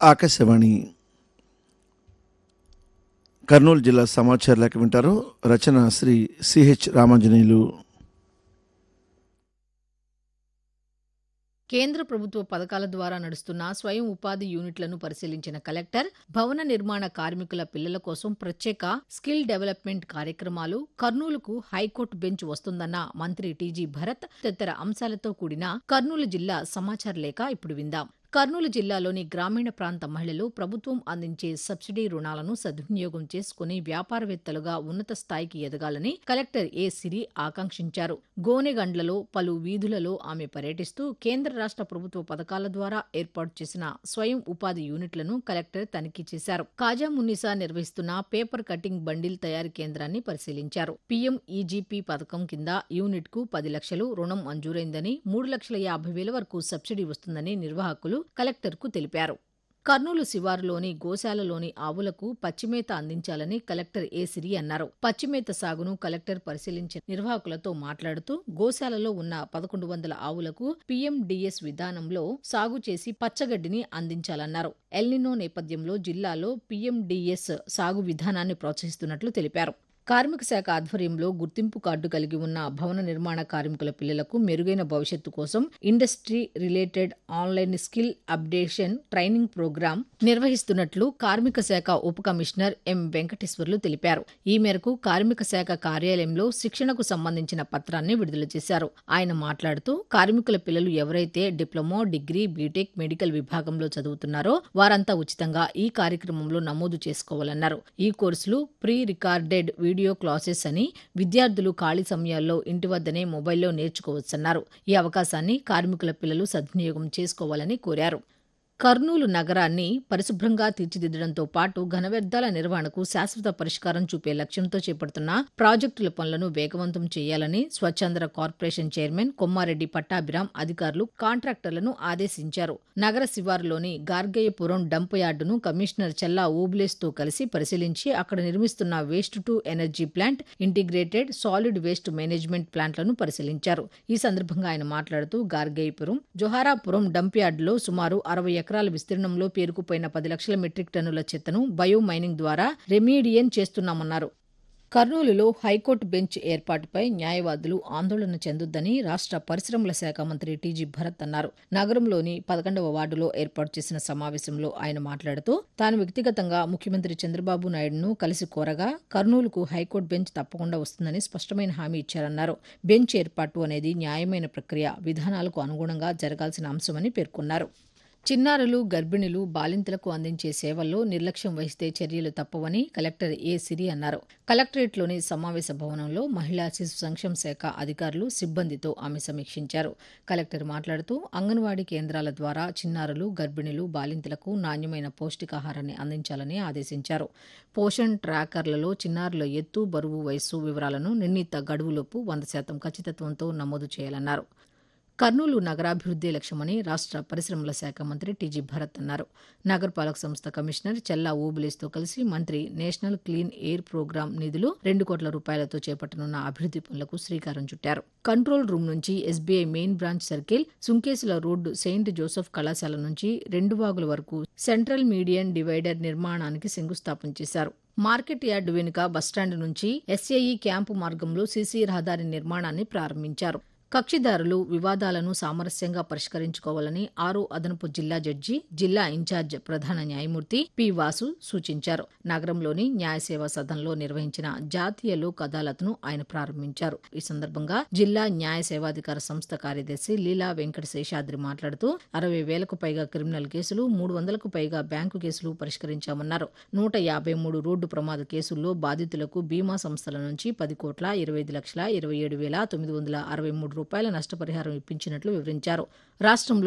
ఆకాశవాణి కర్నూలు జిల్లా సమాచార లేఖ వింటారు రచన శ్రీ సిహెచ్ రామాంజనేయులు కేంద్ర ప్రభుత్వ పథకాల ద్వారా నడుస్తున్న స్వయం ఉపాధి యూనిట్లను పరిశీలించిన కలెక్టర్ భవన నిర్మాణ కార్మికుల పిల్లల కోసం ప్రత్యేక స్కిల్ డెవలప్మెంట్ కార్యక్రమాలు కర్నూలుకు హైకోర్టు బెంచ్ వస్తుందన్న మంత్రి టీజీ భరత్ తదితర అంశాలతో కూడిన కర్నూలు జిల్లా సమాచార లేఖ ఇప్పుడు విందాం కర్నూలు జిల్లాలోని గ్రామీణ ప్రాంత మహిళలు ప్రభుత్వం అందించే సబ్సిడీ రుణాలను సద్వినియోగం చేసుకుని వ్యాపారవేత్తలుగా ఉన్నత స్థాయికి ఎదగాలని కలెక్టర్ ఏ సిరి ఆకాంక్షించారు గోనెగండ్లలో పలు వీధులలో ఆమె పర్యటిస్తూ కేంద్ర రాష్ట్ర ప్రభుత్వ పథకాల ద్వారా ఏర్పాటు చేసిన స్వయం ఉపాధి యూనిట్లను కలెక్టర్ తనిఖీ చేశారు కాజా మున్నిసా నిర్వహిస్తున్న పేపర్ కటింగ్ బండిల్ తయారీ కేంద్రాన్ని పరిశీలించారు పీఎం ఈజీపీ పథకం కింద యూనిట్ కు పది లక్షలు రుణం మంజూరైందని మూడు లక్షల యాభై వేల వరకు సబ్సిడీ వస్తుందని నిర్వాహకులు కలెక్టర్కు తెలిపారు కర్నూలు శివారులోని గోశాలలోని ఆవులకు పచ్చిమేత అందించాలని కలెక్టర్ ఏ సిరి అన్నారు పచ్చిమేత సాగును కలెక్టర్ పరిశీలించిన నిర్వాహకులతో మాట్లాడుతూ గోశాలలో ఉన్న పదకొండు వందల ఆవులకు పీఎండీఎస్ విధానంలో సాగు చేసి పచ్చగడ్డిని అందించాలన్నారు ఎల్నినో నేపథ్యంలో జిల్లాలో పీఎండీఎస్ సాగు విధానాన్ని ప్రోత్సహిస్తున్నట్లు తెలిపారు కార్మిక శాఖ ఆధ్వర్యంలో గుర్తింపు కార్డు కలిగి ఉన్న భవన నిర్మాణ కార్మికుల పిల్లలకు మెరుగైన భవిష్యత్తు కోసం industry related online skill updation training programme నిర్వహిస్తున్నట్లు కార్మిక శాఖ ఉప కమిషనర్ ఎం వెంకటేశ్వర్లు తెలిపారు ఈ మేరకు కార్మిక శాఖ కార్యాలయంలో శిక్షణకు సంబంధించిన పత్రాన్ని విడుదల చేశారు ఆయన మాట్లాడుతూ కార్మికుల పిల్లలు ఎవరైతే డిప్లొమా డిగ్రీ బీటెక్ మెడికల్ విభాగంలో చదువుతున్నారో వారంతా ఉచితంగా ఈ కార్యక్రమంలో నమోదు చేసుకోవాలన్నారు ఈ కోర్సులు ప్రీ రికార్డెడ్ వీడియో క్లాసెస్ అని విద్యార్థులు ఖాళీ సమయాల్లో ఇంటి వద్దనే మొబైల్లో నేర్చుకోవచ్చన్నారు ఈ అవకాశాన్ని కార్మికుల పిల్లలు సద్వినియోగం చేసుకోవాలని కోరారు కర్నూలు నగరాన్ని పరిశుభ్రంగా తీర్చిదిద్దడంతో పాటు ఘన వ్యర్థాల నిర్వహణకు శాశ్వత పరిష్కారం చూపే లక్ష్యంతో చేపడుతున్న ప్రాజెక్టుల పనులను వేగవంతం చేయాలని స్వచ్ఛంద్ర కార్పొరేషన్ చైర్మన్ కొమ్మారెడ్డి పట్టాభిరాం అధికారులు కాంట్రాక్టర్లను ఆదేశించారు నగర శివారులోని గార్గేయపురం డంప్ యార్డును కమిషనర్ చెల్లా తో కలిసి పరిశీలించి అక్కడ నిర్మిస్తున్న waste to energy plant integrated solid waste management ప్లాంట్లను పరిశీలించారు ఈ సందర్భంగా ఆయన మాట్లాడుతూ గార్గేయపురం జొహారాపురం డంప్ యార్డులో సుమారు అరవై ఎకరాల విస్తీర్ణంలో పేరుకుపోయిన పది లక్షల మెట్రిక్ టన్నుల చెత్తను బయో మైనింగ్ ద్వారా రెమీడియన్ చేస్తున్నామన్నారు కర్నూలులో హైకోర్టు బెంచ్ ఏర్పాటుపై న్యాయవాదులు ఆందోళన చెందొద్దని రాష్ట్ర పరిశ్రమల శాఖ మంత్రి టీజీ భరత్ అన్నారు నగరంలోని పదకొండవ వార్డులో ఏర్పాటు చేసిన సమావేశంలో ఆయన మాట్లాడుతూ తాను వ్యక్తిగతంగా ముఖ్యమంత్రి చంద్రబాబు నాయుడును కలిసి కోరగా కర్నూలుకు హైకోర్టు బెంచ్ తప్పకుండా వస్తుందని స్పష్టమైన హామీ ఇచ్చారన్నారు బెంచ్ ఏర్పాటు అనేది న్యాయమైన ప్రక్రియ విధానాలకు అనుగుణంగా జరగాల్సిన అంశమని పేర్కొన్నారు చిన్నారులు గర్భిణులు బాలింతలకు అందించే సేవల్లో నిర్లక్ష్యం వహిస్తే చర్యలు తప్పవని కలెక్టర్ ఏ సిరి అన్నారు కలెక్టరేట్లోని సమావేశ భవనంలో మహిళా శిశు సంక్షేమ శాఖ అధికారులు సిబ్బందితో ఆమె సమీక్షించారు కలెక్టర్ మాట్లాడుతూ అంగన్వాడీ కేంద్రాల ద్వారా చిన్నారులు గర్భిణులు బాలింతలకు నాణ్యమైన పౌష్టికాహారాన్ని అందించాలని ఆదేశించారు పోషణ్ ట్రాకర్లలో చిన్నారుల ఎత్తు బరువు వయస్సు వివరాలను నిర్ణీత గడువులోపు వంద శాతం ఖచ్చితత్వంతో నమోదు చేయాలన్నారు కర్నూలు నగరాభివృద్ధి లక్ష్యమని రాష్ట్ర పరిశ్రమల శాఖ మంత్రి టీజీ భరత్ అన్నారు నగరపాలక సంస్థ కమిషనర్ చెల్లా ఓబులేస్తో కలిసి మంత్రి నేషనల్ క్లీన్ ఎయిర్ ప్రోగ్రాం నిధులు రెండు కోట్ల రూపాయలతో చేపట్టనున్న అభివృద్ధి పనులకు శ్రీకారం చుట్టారు కంట్రోల్ రూమ్ నుంచి SBI main branch circle Sunkesula road Saint Joseph కళాశాల నుంచి రెండు వాగుల వరకు సెంట్రల్ మీడియన్ డివైడర్ నిర్మాణానికి శంకుస్థాపన చేశారు మార్కెట్ యార్డు వెనుక బస్టాండ్ నుంచి ఎస్ఏఈ క్యాంపు మార్గంలో సీసీ రహదారి నిర్మాణాన్ని ప్రారంభించారు కక్షిదారులు వివాదాలను సామరస్యంగా పరిష్కరించుకోవాలని ఆరో అదనపు జిల్లా జడ్జి జిల్లా ఇన్ఛార్జ్ ప్రధాన న్యాయమూర్తి పి వాసు సూచించారు నగరంలోని న్యాయ సేవా సదన్లో నిర్వహించిన జాతీయ లోక్ అదాలత్ను ఆయన ప్రారంభించారు ఈ సందర్భంగా జిల్లా న్యాయ సేవాధికార సంస్థ కార్యదర్శి లీలా వెంకట శేషాద్రి మాట్లాడుతూ అరవై వేలకు పైగా క్రిమినల్ కేసులు మూడు వందలకు పైగా బ్యాంకు కేసులు పరిష్కరించామన్నారు నూట యాభై మూడు రోడ్డు ప్రమాద కేసుల్లో బాధితులకు బీమా సంస్థల నుంచి పది కోట్ల ఇరవై ఐదు లక్షల ఇరవై ఏడు వేల తొమ్మిది వందల అరవై మూడు రూపాయల నష్టపరిహారం ఇప్పించినట్లు వివరించారు రాష్ట్రంలో